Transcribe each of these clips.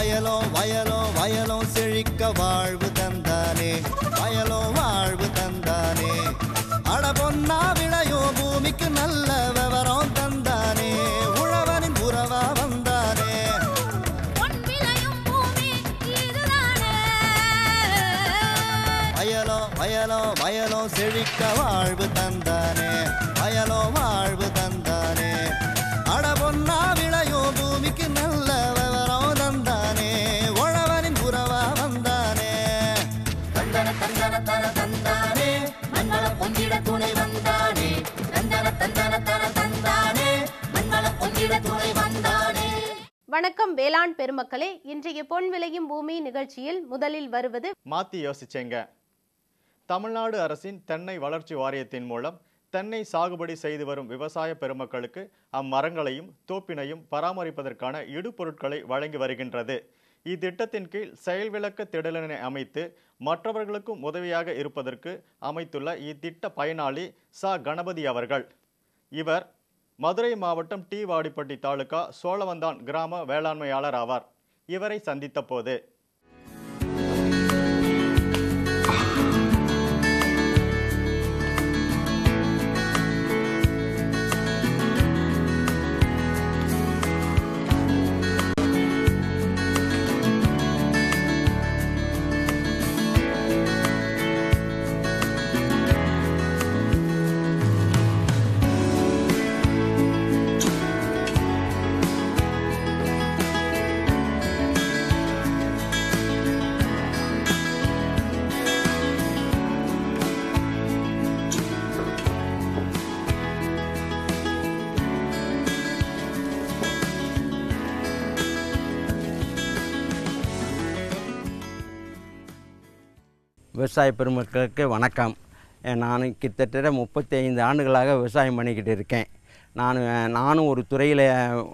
வயலோ வயலோ வயலோ செழிக்க வாழ்வு தந்தானே வயலோ வாழ்வு தந்தானே அட பொன்னா விளையோ பூமிக்கு நல்ல விவரம் தந்தானே உழவனின் உறவா வந்தானே பொன் விளையும் பூமி இதுதானே வயலோ வயலோ வயலோ செழிக்க வாழ்வு தந்தானே வயலோ வாழ்வு தந்தானே அட பொன்னா விளையோ பூமிக்கு நல்ல விவரம் தந்தானே உழவனின் உறவா வந்தானே தந்தன தந்தன தன தந்தானே மண்வள பொங்கிட துணை வந்தானே தந்தன தந்தன தன தந்தானே மண்வள பொங்கிட துணை வந்தானே வணக்கம் வேளாண் பெருமக்களே இன்றைய பொன் விளையும் பூமி நிகழ்ச்சியில் முதலில் வருவது மாற்றி யோசிச்சேங்க தமிழ்நாடு அரசின் தென்னை வளர்ச்சி வாரியத்தின் மூலம் தென்னை சாகுபடி செய்து வரும் விவசாய பெருமக்களுக்கு அம்மரங்களையும் தோப்பினையும் பராமரிப்பதற்கான இடுபொருட்களை வழங்கி வருகின்றது இத்திட்டத்தின் கீழ் செயல்விளக்க திடலினை அமைத்து மற்றவர்களுக்கும் உதவியாக இருப்பதற்கு அமைத்துள்ள இத்திட்ட பயனாளி ச கணபதி அவர்கள் இவர் மதுரை மாவட்டம் டி வாடிப்பட்டி தாலுகா சோழவந்தான் கிராம வேளாண்மையாளர் ஆவார் இவரை சந்தித்த போது விவசாய பெருமக்களுக்கு வணக்கம் அஹ் நான் கிட்டத்தட்ட முப்பத்தி ஐந்து ஆண்டுகளாக விவசாயம் பண்ணிக்கிட்டு இருக்கேன் நான் அஹ், நானும் ஒரு துறையில்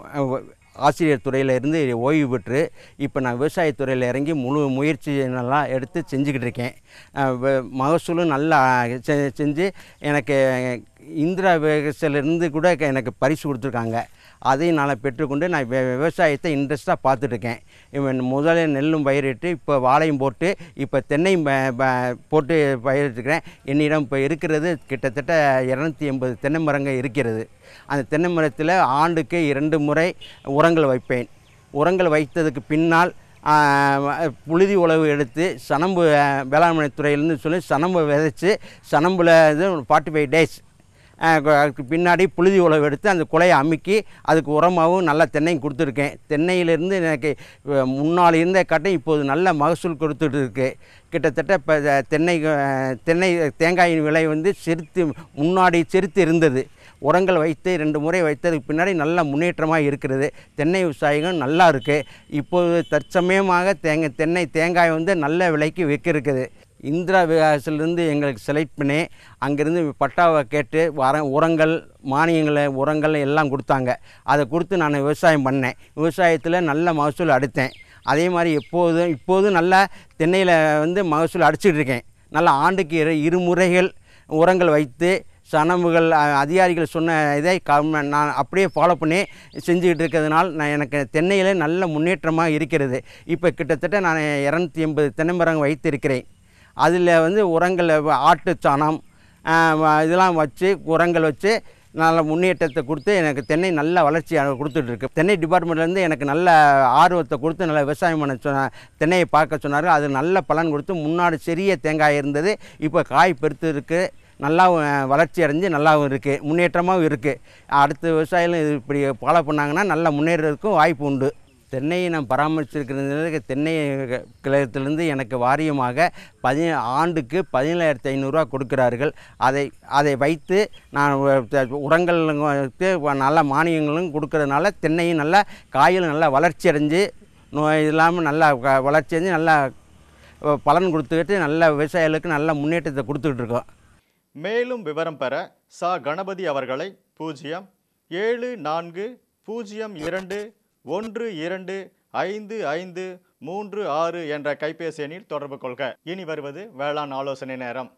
ஆசிரியர் துறையில் இருந்து ஓய்வு பெற்று இப்போ நான் விவசாயத்துறையில் இறங்கி முழு முயற்சி நல்லா எடுத்து செஞ்சுக்கிட்டு இருக்கேன் அஹ், வ- மகசூலும் நல்லா செ- செஞ்சு எனக்கு இந்திரா விவசாயிலிருந்து கூட எனக்கு பரிசு கொடுத்துருக்காங்க அதையும் நான் பெற்றுக்கொண்டு நான் வி- விவசாயத்தை இன்ட்ரெஸ்ட்டாக பார்த்துட்ருக்கேன் இவன் முதல்ல நெல்லும் பயிரிட்டு இப்போ வாழையும் போட்டு இப்போ தென்னையும் ப- ப- போட்டு பயிரிட்டுருக்கிறேன் என்னிடம் இப்போ இருக்கிறது கிட்டத்தட்ட இரநூத்தி எண்பது தென்னை மரங்கள் இருக்கிறது அந்த தென்னை மரத்தில் ஆண்டுக்கு இரண்டு முறை உரங்கள் வைப்பேன் உரங்கள் வைத்ததுக்கு பின்னால் ஆ, புழுதி உழவு எடுத்து சனம்பு ஆ, வேளாண்மை துறையிலேருந்து சொல்லி சனம்பு விதைச்சி சனம்பில் இது ஃபார்ட்டி ஃபைவ் டேஸ் அதுக்கு பின்னாடி புழுதி உழவு எடுத்து அந்த குலையை அமுக்கி அதுக்கு உரமாகவும் நல்ல தென்னையும் கொடுத்துருக்கேன் தென்னையிலேருந்து எனக்கு அஹ், முன்னால் இருந்த காட்டும் இப்போது நல்ல மகசூல் கொடுத்துட்டு இருக்கு கிட்டத்தட்ட இப்போ தென்னை அஹ், தென்னை தேங்காயின் விலை வந்து செருத்து முன்னாடி செருத்து இருந்தது உரங்கள் வைத்து ரெண்டு முறை வைத்ததுக்கு பின்னாடி நல்ல முன்னேற்றமாக இருக்கிறது தென்னை விவசாயிகள் நல்லா இருக்குது இப்போது தற்சமயமாக தேங்க தென்னை தேங்காய் வந்து நல்ல விலைக்கு விற்கிருக்குது இந்திரா விகாசிலிருந்து எங்களுக்கு செலக்ட் பண்ணி அங்கேருந்து பட்டாவை கேட்டு வர உரங்கள் மானியங்களை உரங்கள் எல்லாம் கொடுத்தாங்க அதை கொடுத்து நான் விவசாயம் பண்ணேன் விவசாயத்தில் நல்ல மகசூல் அடுத்தேன் அதே மாதிரி எப்போதும் இப்போதும் நல்லா தென்னையில் வந்து மகசூல் அடிச்சிட்டு இருக்கேன் நல்லா ஆண்டுக்கு இரு இருமுறைகள் உரங்கள் வைத்து சனமுகள் அ, அதிகாரிகள் சொன்ன இதை கம் நான் அப்படியே ஃபாலோ பண்ணி செஞ்சுக்கிட்டு இருக்கிறதுனால நான் எனக்கு தென்னையில் நல்ல முன்னேற்றமாக இருக்கிறது இப்போ கிட்டத்தட்ட நான் இரநூத்தி எண்பது தென்னை மரங்கள் வைத்திருக்கிறேன் அதில் வந்து உரங்கள் ஆட்டு சாணம் ஆ, வ- இதெல்லாம் வச்சு உரங்கள் வச்சு நல்ல முன்னேற்றத்தை கொடுத்து எனக்கு தென்னை நல்ல வளர்ச்சி கொடுத்துட்டு இருக்கு தென்னை டிபார்ட்மெண்ட்லேருந்து எனக்கு நல்ல ஆர்வத்தை கொடுத்து நல்ல விவசாயம் பண்ண சொன்ன தென்னையை பார்க்க சொன்னார் அது நல்ல பலன் கொடுத்து முன்னாடி சிறிய தேங்காய் இருந்தது இப்போ காய் பெருத்து இருக்குது நல்லாவும் அஹ், வளர்ச்சி அடைஞ்சு நல்லாவும் இருக்குது முன்னேற்றமாகவும் இருக்குது அடுத்த விவசாயிகளும் இது இப்படி ஃபாலோ பண்ணாங்கன்னா நல்ல முன்னேறதுக்கும் வாய்ப்பு உண்டு தென்னையை நான் பராமரிச்சிருக்கிறது தென்னை கழகத்திலிருந்து எனக்கு வாரியமாக பதி ஆண்டுக்கு பதினேழாயிரத்தி ஐநூறுரூவா கொடுக்கிறார்கள் அதை அதை வைத்து நான் உ- த- உரங்களுக்கு நல்ல மானியங்களும் கொடுக்கறதுனால தென்னையும் நல்லா காயும் நல்லா வளர்ச்சி அடைஞ்சு நோய் இல்லாமல் நல்லா க- வளர்ச்சி அடைஞ்சு நல்லா அஹ், பலன் கொடுத்துக்கிட்டு நல்ல விவசாயிகளுக்கு நல்ல முன்னேற்றத்தை கொடுத்துக்கிட்டு இருக்கோம் மேலும் விவரம் பெற சா கணபதி அவர்களை பூஜ்ஜியம் ஏழு நான்கு பூஜ்ஜியம் இரண்டு ஒன்று இரண்டு ஐந்து ஐந்து மூன்று ஆறு என்ற கைபேசி எண்ணில் தொடர்பு கொள்க இனி வருவது வேளாண் ஆலோசனை நேரம்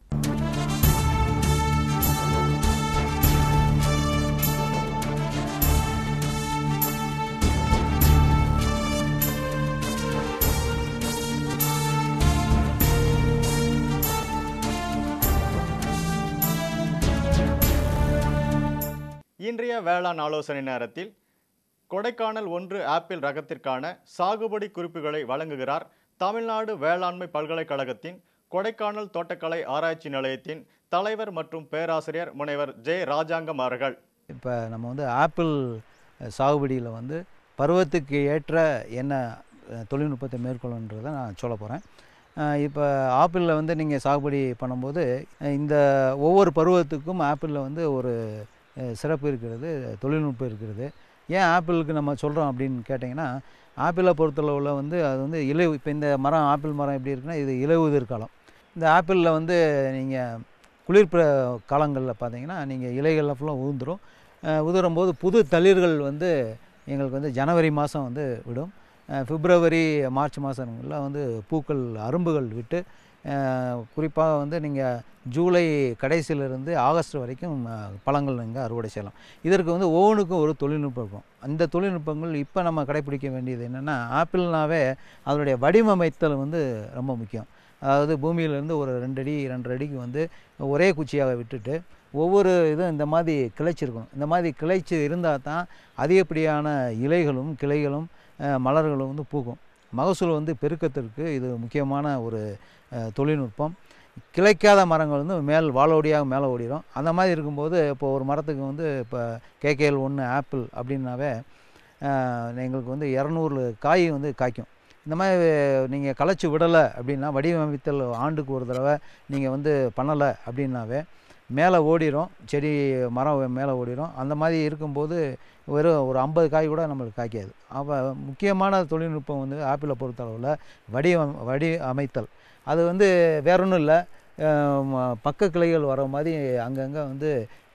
இன்றைய வேளாண் ஆலோசனை நேரத்தில் கொடைக்கானல் ஒன்று ஆப்பிள் ரகத்திற்கான சாகுபடி குறிப்புகளை வழங்குகிறார் தமிழ்நாடு வேளாண்மை பல்கலைக்கழகத்தின் கொடைக்கானல் தோட்டக்கலை ஆராய்ச்சி நிலையத்தின் தலைவர் மற்றும் பேராசிரியர் முனைவர் ஜே ராஜாங்கம் அவர்கள் இப்போ நம்ம வந்து ஆப்பிள் சாகுபடியில் வந்து பருவத்துக்கு ஏற்ற என்ன அஹ், தொழில்நுட்பத்தை மேற்கொள்ளன்றதை நான் சொல்ல போகிறேன் இப்போ ஆப்பிளில் வந்து நீங்கள் சாகுபடி பண்ணும்போது அஹ், இந்த ஒவ்வொரு பருவத்துக்கும் ஆப்பிளில் வந்து ஒரு அஹ், சிறப்பு இருக்கிறது தொழில்நுட்பம் இருக்கிறது ஏன் ஆப்பிளுக்கு நம்ம சொல்கிறோம் அப்படின்னு கேட்டிங்கன்னா ஆப்பிளை பொறுத்தளவில் வந்து அது வந்து இலை இப்போ இந்த மரம் ஆப்பிள் மரம் எப்படி இருக்குன்னா இது இலையுதிர் காலம் இந்த ஆப்பிளில் வந்து நீங்கள் குளிர் பிர காலங்களில் பார்த்தீங்கன்னா நீங்கள் இலைகள்லாம் ஃபுல்லாக உதிர்ந்துடும் அஹ் உதிரும் போது புது தளிர்கள் வந்து எங்களுக்கு வந்து ஜனவரி மாதம் வந்து விடும் அஹ் பிப்ரவரி மார்ச் மாதங்களில் வந்து பூக்கள் அரும்புகள் விட்டு குறிப்பாக வந்து நீங்கள் ஜூலை கடைசியிலிருந்து ஆகஸ்ட் வரைக்கும் அஹ், பழங்கள் நீங்கள் அறுவடை செய்யலாம் இதற்கு வந்து ஒவ்வொன்றுக்கும் ஒரு தொழில்நுட்பம் இருக்கும் அந்த தொழில்நுட்பங்கள் இப்போ நம்ம கடைப்பிடிக்க வேண்டியது என்னென்னா ஆப்பிள்னாவே அதனுடைய வடிவமைத்தல் வந்து ரொம்ப முக்கியம் அதாவது பூமியிலேருந்து ஒரு ரெண்டு அடி ரெண்டரை அடிக்கு வந்து ஒரே குச்சியாக விட்டுட்டு ஒவ்வொரு இதுவும் இந்த மாதிரி கிளைச்சிருக்கணும் இந்த மாதிரி கிளைச்சி இருந்தால் தான் அதிகப்படியான இலைகளும் கிளைகளும் அஹ், மலர்களும் வந்து பூக்கும் மகசூல் வந்து பெருக்கத்திற்கு இது முக்கியமான ஒரு அஹ், தொழில்நுட்பம் கிளைக்காத மரங்கள் வந்து மேல் வாழோடியாக மேலே ஓடிடும் அந்த மாதிரி இருக்கும்போது இப்போ ஒரு மரத்துக்கு வந்து இப்போ கேகேஎல் ஒன்று ஆப்பிள் அப்படின்னாவே அஹ், எங்களுக்கு வந்து இரநூறு காய் வந்து காய்க்கும் இந்த மாதிரி நீங்கள் களைச்சி விடலை அப்படின்னா வடிவமைத்தல் ஆண்டுக்கு ஒரு தடவை நீங்கள் வந்து பண்ணலை அப்படின்னாவே மேலே ஓடிரும் செடி மரம் மேலே ஓடிரும் அந்த மாதிரி இருக்கும்போது வெறும் ஒரு ஐம்பது காய் கூட நம்மளுக்கு காய்க்காது அப்போ முக்கியமான தொழில்நுட்பம் வந்து ஆப்பிளை பொறுத்தளவில் வடிவம் வடி அமைத்தல் அது வந்து வேற ஒன்றும் இல்லை பக்க கிளைகள் வர மாதிரி அங்கங்கே வந்து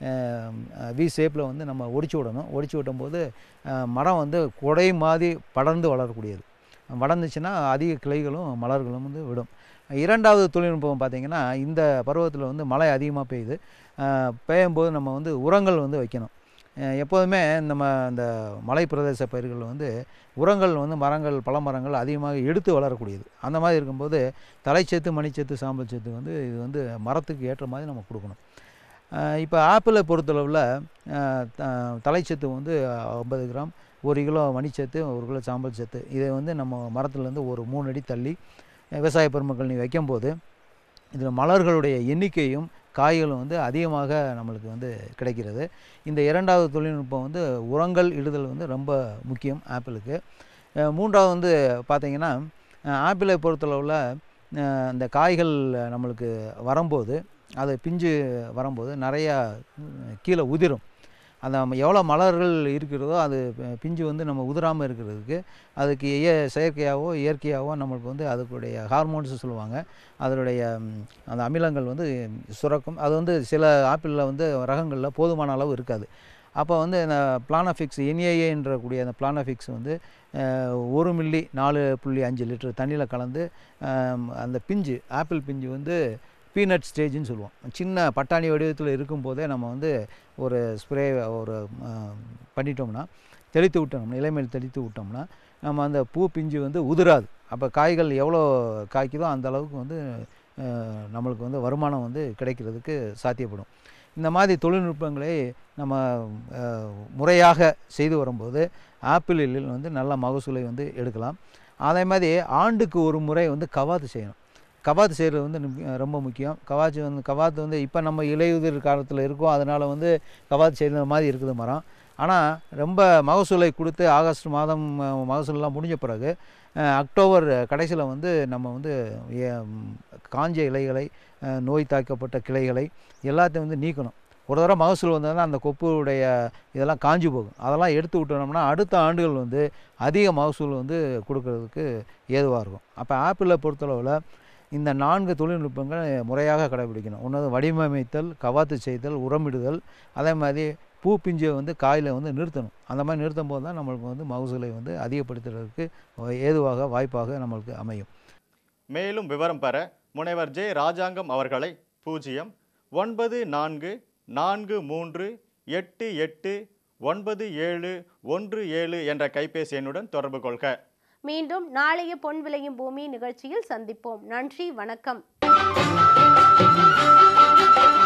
வி ஷேப்பில் வந்து நம்ம ஒடிச்சு விடணும் ஒடிச்சு விடும்போது அஹ், மரம் வந்து குடை மாதிரி படர்ந்து வளரக்கூடியது வளர்ந்துச்சுன்னா அதிக கிளைகளும் மலர்களும் வந்து விடும் இரண்டாவது தொழில்நுட்பம் பார்த்திங்கன்னா இந்த பருவத்தில் வந்து மழை அதிகமாக பெய்யுது அஹ், பெய்யும்போது நம்ம வந்து உரங்கள் வந்து வைக்கணும் அஹ், எப்போதுமே நம்ம அந்த மலை பிரதேச பயிர்கள் வந்து உரங்கள் வந்து மரங்கள் பல மரங்கள் அதிகமாக எடுத்து வளரக்கூடியது அந்த மாதிரி இருக்கும்போது தலைச்சத்து மணிச்சத்து சாம்பல் சத்து வந்து இது வந்து மரத்துக்கு ஏற்ற மாதிரி நம்ம கொடுக்கணும் இப்போ ஆப்பிளை பொறுத்தளவில் அஹ், த- தலைச்சத்து வந்து ஐம்பது கிராம் ஒரு கிலோ மணிச்சத்து ஒரு கிலோ சாம்பல் சத்து இதை வந்து நம்ம மரத்துலேருந்து ஒரு மூணு அடி தள்ளி அஹ், விவசாய பெருமக்கள் நீ வைக்கும்போது இதில் மலர்களுடைய எண்ணிக்கையும் காய்களும் வந்து அதிகமாக நம்மளுக்கு வந்து கிடைக்கிறது இந்த இரண்டாவது தொழில்நுட்பம் வந்து உரங்கள் இடுதல் வந்து ரொம்ப முக்கியம் ஆப்பிளுக்கு அஹ், மூன்றாவது வந்து பார்த்திங்கன்னா அஹ், ஆப்பிளை பொறுத்தளவில் அஹ், இந்த காய்கள் நம்மளுக்கு வரும்போது அது பிஞ்சு வரும்போது நிறையா உம், கீழே உதிரும் அந்த ம- எவ்வளோ மலர்கள் இருக்கிறதோ அது பி- பிஞ்சு வந்து நம்ம உதிராமல் இருக்கிறதுக்கு அதுக்கு இய செயற்கையாகவோ இயற்கையாகவோ நம்மளுக்கு வந்து அதுக்குடைய ஹார்மோன்ஸ் சொல்லுவாங்க அதனுடைய ம், அந்த அமிலங்கள் வந்து சுரக்கும் அது வந்து சில ஆப்பிளில் வந்து ரகங்களில் போதுமான அளவு இருக்காது அப்போ வந்து இந்த பிளானஃபிக்ஸ் என்ஏஏன்ற கூடிய அந்த பிளானஃபிக்ஸ் வந்து அஹ், ஒரு மில்லி நாலு புள்ளி அஞ்சு லிட்டர் தண்ணியில் கலந்து அஹ், அந்த பிஞ்சு ஆப்பிள் பிஞ்சு வந்து பீனட் ஸ்டேஜ்னு சொல்லுவோம் சின்ன பட்டாணி வடிவத்தில் இருக்கும்போதே நம்ம வந்து ஒரு ஸ்ப்ரே ஒரு அஹ், பண்ணிட்டோம்னா தெளித்து விட்டோம்னா இலைமேல் தெளித்து விட்டோம்னா நம்ம அந்த பூ பிஞ்சு வந்து உதிராது அப்போ காய்கள் எவ்வளோ காய்க்குதோ அந்த அளவுக்கு வந்து அஹ், நம்மளுக்கு வந்து வருமானம் வந்து கிடைக்கிறதுக்கு சாத்தியப்படும் இந்த மாதிரி தொழில்நுட்பங்களை நம்ம அஹ், முறையாக செய்து வரும்போது ஆப்பிளில் வந்து நல்ல மகசூலை வந்து எடுக்கலாம் அதே மாதிரி ஆண்டுக்கு ஒரு முறை வந்து கவாத்து செய்யணும் கவாத்து செய்கிறது வந்து நிம்- ரொம்ப முக்கியம் கவாத்து வந்து கவாத்து வந்து இப்போ நம்ம இலையுதிர் காலத்தில் இருக்கோம் அதனால் வந்து கவாத்து செய்கிற மாதிரி இருக்குது மரம் ஆனால் ரொம்ப மகசூலை கொடுத்து ஆகஸ்ட் மாதம் அஹ், மகசூல்லாம் முடிஞ்ச பிறகு அஹ், அக்டோபர் கடைசியில் வந்து நம்ம வந்து ஏ- ம், காஞ்ச இலைகளை அஹ், நோய் தாக்கப்பட்ட கிளைகளை எல்லாத்தையும் வந்து நீக்கணும் ஒரு தடவை மகசூல் வந்ததுன்னா அந்த கொப்புடைய இதெல்லாம் காஞ்சு போகும் அதெல்லாம் எடுத்து விட்டோம்னா அடுத்த ஆண்டுகள் வந்து அதிக மகசூல் வந்து கொடுக்கறதுக்கு ஏதுவாக இருக்கும் அப்போ ஆப்பிளை பொறுத்தளவில் இந்த நான்கு தொழில்நுட்பங்கள் முறையாக கடைபிடிக்கணும் ஒன்று வடிவமைத்தல் கவாத்து செய்தல் உரமிடுதல் அதே மாதிரி பூ பிஞ்சை வந்து காயில் வந்து நிறுத்தணும் அந்த மாதிரி நிறுத்தும் போது தான் நம்மளுக்கு வந்து மகசூலை வந்து அதிகப்படுத்துறதுக்கு ஏதுவாக வாய்ப்பாக நம்மளுக்கு அமையும் மேலும் விவரம் பெற முனைவர் ஜே ராஜாங்கம் அவர்களை பூஜ்ஜியம் ஒன்பது நான்கு நான்கு மூன்று எட்டு எட்டு ஒன்பது ஏழு ஒன்று ஏழு என்ற கைபேசி எண்ணுடன் தொடர்பு கொள்க மீண்டும் நாளைய பொன் விளையும் பூமி நிகழ்ச்சியில் சந்திப்போம் நன்றி வணக்கம்